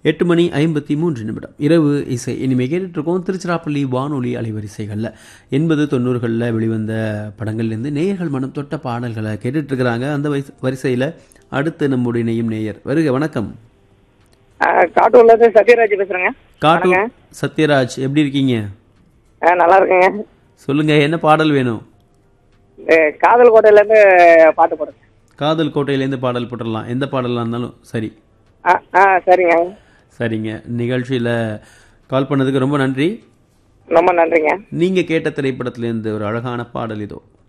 எட்டு மணி ஐம்பத்தி மூன்று நிமிடம் இரவு இசை இனிமே கேட்டுட்டு இருக்கோம் திருச்சிராப்பள்ளி வானொலி அலைவரிசைகளில் எண்பது தொண்ணூறுகளில் வெளிவந்த படங்கள்லேருந்து நேயர்கள் மனம் தொட்ட பாடல்களை கேட்டுட்டு இருக்கிறாங்க அந்த வரிசை வரிசையில் அடுத்து நம்முடைய நேயும் நேயர் வருக வணக்கம் ஆ, காட்டூர்ல இருந்து சத்யராஜ் பேசுறேங்க காட்டூர் சத்யராஜ் எப்படி இருக்கீங்க ஆ, நல்லா இருக்குங்க சொல்லுங்க என்ன பாடல் வேணும் இந்த காதல் கோட்டையில இருந்து பாட்டு போடுங்க காதல் கோட்டையிலேருந்து பாடல் போட்டுடலாம் எந்த பாடலாக இருந்தாலும் சரி ஆ ஆ சரிங்க சரிங்க நிகழ்ச்சியில் கால் பண்ணதுக்கு ரொம்ப நன்றி ரொம்ப நன்றிங்க நீங்கள் கேட்ட திரைப்படத்திலேருந்து ஒரு அழகான பாடல் இதோ